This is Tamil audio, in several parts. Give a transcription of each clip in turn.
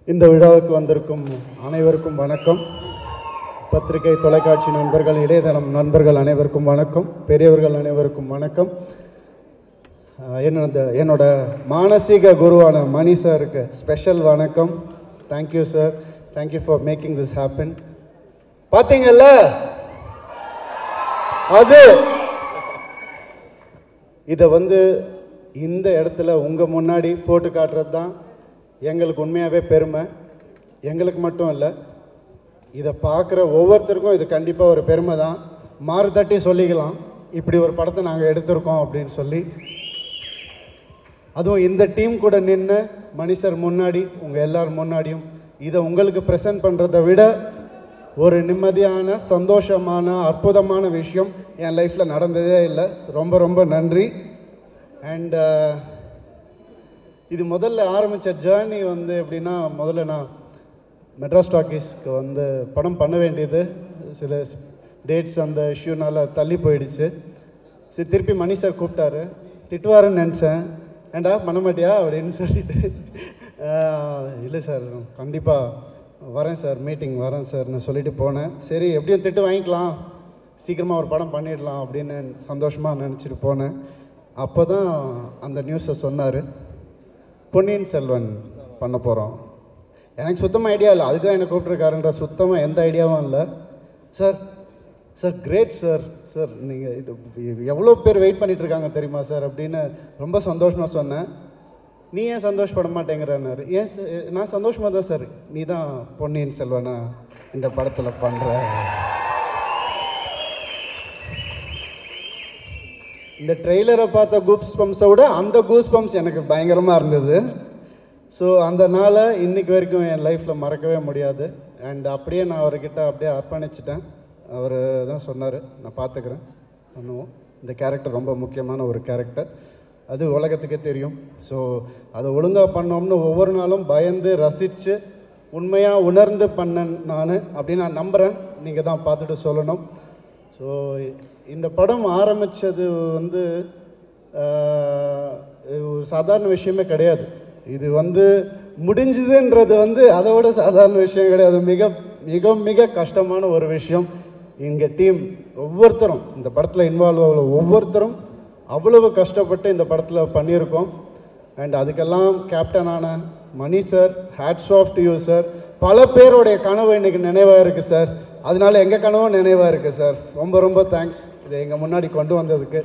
இந்த விழாவுக்கு வந்திருக்கும் அனைவருக்கும் வணக்கம் பத்திரிகை தொலைக்காட்சி நண்பர்கள் இளையதளம் நண்பர்கள் அனைவருக்கும் வணக்கம் பெரியவர்கள் அனைவருக்கும் வணக்கம் அஹ் என்னோட என்னோட மானசீக குருவான மணி சாருக்கு ஸ்பெஷல் வணக்கம் thank you sir thank you for making this happen பார்த்தீங்கல்ல அது இதை வந்து இந்த இடத்துல உங்கள் முன்னாடி போட்டு காட்டுறது தான் எங்களுக்கு உண்மையாகவே பெருமை எங்களுக்கு மட்டும் இல்லை இதை பார்க்குற ஒவ்வொருத்தருக்கும் இது கண்டிப்பாக ஒரு பெருமை தான் மாறு தட்டி சொல்லிக்கலாம் இப்படி ஒரு படத்தை நாங்கள் எடுத்திருக்கோம் அப்படின்னு சொல்லி அதுவும் இந்த டீம் கூட நின்று மனுஷர் முன்னாடி உங்கள் எல்லார் முன்னாடியும் இதை உங்களுக்கு ப்ரெசென்ட் பண்ணுறதை விட ஒரு நிம்மதியான சந்தோஷமான அற்புதமான விஷயம் என் லைஃப்பில் நடந்ததே இல்லை ரொம்ப ரொம்ப நன்றி அண்ட் இது முதல்ல ஆரம்பித்த ஜேர்னி வந்து எப்படின்னா முதல்ல நான் மெட்ராஸ் டாக்கீஸ்க்கு வந்து படம் பண்ண வேண்டியது சில டேட்ஸ் அந்த இஷ்யூனால தள்ளி போயிடுச்சு சரி திருப்பி மணி சார் கூப்பிட்டாரு திட்டுவாருன்னு நினச்சேன் ஏண்டா பண்ண மாட்டியா அப்படின்னு சொல்லிட்டு ஆஹ், இல்லை சார் கண்டிப்பாக வரேன் சார் மீட்டிங் வரேன் சார்னு சொல்லிட்டு போனேன் சரி எப்படியும் திட்டு வாங்கிக்கலாம் சீக்கிரமாக ஒரு படம் பண்ணிடலாம் அப்படின்னு சந்தோஷமாக நினச்சிட்டு போனேன் அப்போ தான் அந்த நியூஸை சொன்னார் பொன்னியின் செல்வன் பண்ண போகிறோம் எனக்கு சுத்தமாக ஐடியா இல்லை அதுக்கு தான் என்னை கூப்பிட்ருக்காருன்ற சுத்தமாக எந்த ஐடியாவும் இல்லை sir sir great sir sir நீங்கள் இது எவ்வளோ பேர் வெயிட் பண்ணிட்டு இருக்காங்க தெரியுமா சார் அப்படின்னு ரொம்ப சந்தோஷமாக சொன்னேன் நீ ஏன் சந்தோஷப்பட மாட்டேங்கிறன்னாரு ஏன் சார் நான் சந்தோஷமாக தான் சார் நீ தான் பொன்னியின் செல்வனா இந்த படத்தில் பண்ணுற இந்த ட்ரெய்லரை பார்த்த கூப்ஸ் பம்ப்ஸை விட அந்த கூஸ் பம்ப்ஸ் எனக்கு பயங்கரமாக இருந்தது ஸோ அந்த நாளை இன்னைக்கு வரைக்கும் என் லைஃப்பில் மறக்கவே முடியாது அண்ட் அப்படியே நான் அவர்கிட்ட அப்படியே அர்ப்பணிச்சிட்டேன் அவர் தான் சொன்னார் நான் பார்த்துக்கிறேன் பண்ணுவோம் இந்த கேரக்டர் ரொம்ப முக்கியமான ஒரு கேரக்டர் அது உலகத்துக்கே தெரியும் ஸோ அதை ஒழுங்காக பண்ணோம்னு ஒவ்வொரு நாளும் பயந்து ரசித்து உண்மையாக உணர்ந்து பண்ணேன் நான் அப்படின்னு நான் நம்புகிறேன் நீங்கள் தான் பார்த்துட்டு சொல்லணும் ஸோ இந்த படம் ஆரம்பித்தது வந்து ஆஹ், ஒரு சாதாரண விஷயமே கிடையாது இது வந்து முடிஞ்சுதுன்றது வந்து அதை விட சாதாரண விஷயம் கிடையாது மிக மிக மிக கஷ்டமான ஒரு விஷயம் இங்கே டீம் ஒவ்வொருத்தரும் இந்த படத்தில் இன்வால்வ் ஆகல ஒவ்வொருத்தரும் அவ்வளவு கஷ்டப்பட்டு இந்த படத்தில் பண்ணியிருக்கோம் அண்ட் அதுக்கெல்லாம் கேப்டனான Mani sir hats off to you sir பல பேருடைய கனவு இன்னைக்கு நினைவாக இருக்குது சார் அதனால எங்கள் கனவும் நினைவாக இருக்குது சார் ரொம்ப ரொம்ப தேங்க்ஸ் இதை எங்கள் முன்னாடி கொண்டு வந்ததுக்கு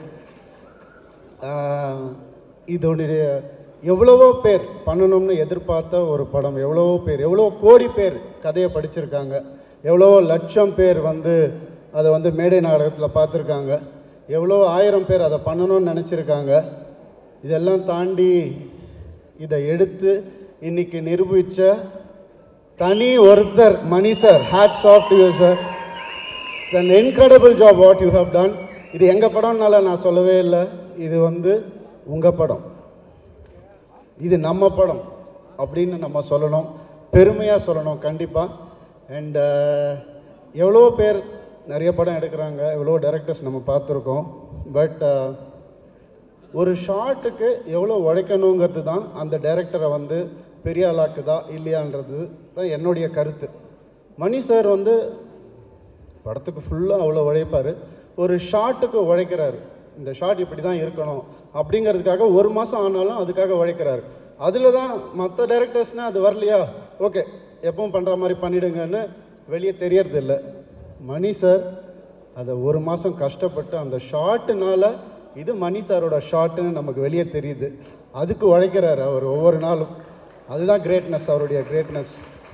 ஆஹ், இதோடைய எவ்வளவோ பேர் பண்ணணும்னு எதிர்பார்த்த ஒரு படம் எவ்வளவோ பேர் எவ்வளோ கோடி பேர் கதையை படிச்சிருக்காங்க எவ்வளவோ லட்சம் பேர் வந்து அதை வந்து மேடை நாடகத்தில் பார்த்துருக்காங்க எவ்வளோ ஆயிரம் பேர் அதை பண்ணணும்னு நினச்சிருக்காங்க இதெல்லாம் தாண்டி இதை எடுத்து இன்னைக்கு நிரூபித்த தனி ஒருத்தர் Mani sir hats off to you sir an incredible job what you have done இது எங்கள் படம்னால நான் சொல்லவே இல்லை இது வந்து உங்கள் படம் இது நம்ம படம் அப்படின்னு நம்ம சொல்லணும் பெருமையாக சொல்லணும் கண்டிப்பாக அண்ட் எவ்வளோ பேர் நிறைய படம் எடுக்கிறாங்க எவ்வளோ டைரக்டர்ஸ் நம்ம பார்த்துருக்கோம் பட் ஒரு ஷார்ட்டுக்கு எவ்வளோ உழைக்கணுங்கிறது தான் அந்த டைரக்டரை வந்து பெரிய ஆளாக்குதா இல்லையான்றது தான் என்னுடைய கருத்து மணி சார் வந்து படத்துக்கு ஃபுல்லாக அவ்வளோ உழைப்பார் ஒரு ஷார்ட்டுக்கு உழைக்கிறாரு இந்த ஷார்ட் இப்படி தான் இருக்கணும் அப்படிங்கிறதுக்காக ஒரு மாதம் ஆனாலும் அதுக்காக உழைக்கிறாரு அதில் தான் மற்ற டைரக்டர்ஸ்னால் அது வரலையா ஓகே எப்பவும் பண்ணுற மாதிரி பண்ணிடுங்கன்னு வெளியே தெரியறதில்ல மணி சார் அதை ஒரு மாதம் கஷ்டப்பட்டு அந்த ஷார்ட்டுனால இது மணி சாரோட ஷார்ட்டுன்னு நமக்கு வெளியே தெரியுது அதுக்கு உழைக்கிறாரு அவர் ஒவ்வொரு நாளும் அதுதான் கிரேட்னஸ் அவருடைய கிரேட்னஸ்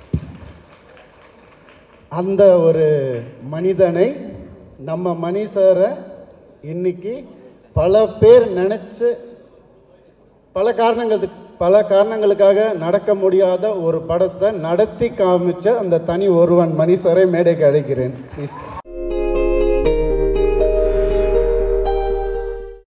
அந்த ஒரு மனிதனை நம்ம மணி சாரை இன்னைக்கு பல பேர் நினச்சி பல காரணங்களுக்கு பல காரணங்களுக்காக நடக்க முடியாத ஒரு படத்தை நடத்தி காமிச்ச அந்த தனி ஒருவன் மணி சாரை மேடைக்கு அழைக்கிறேன் ப்ளீஸ்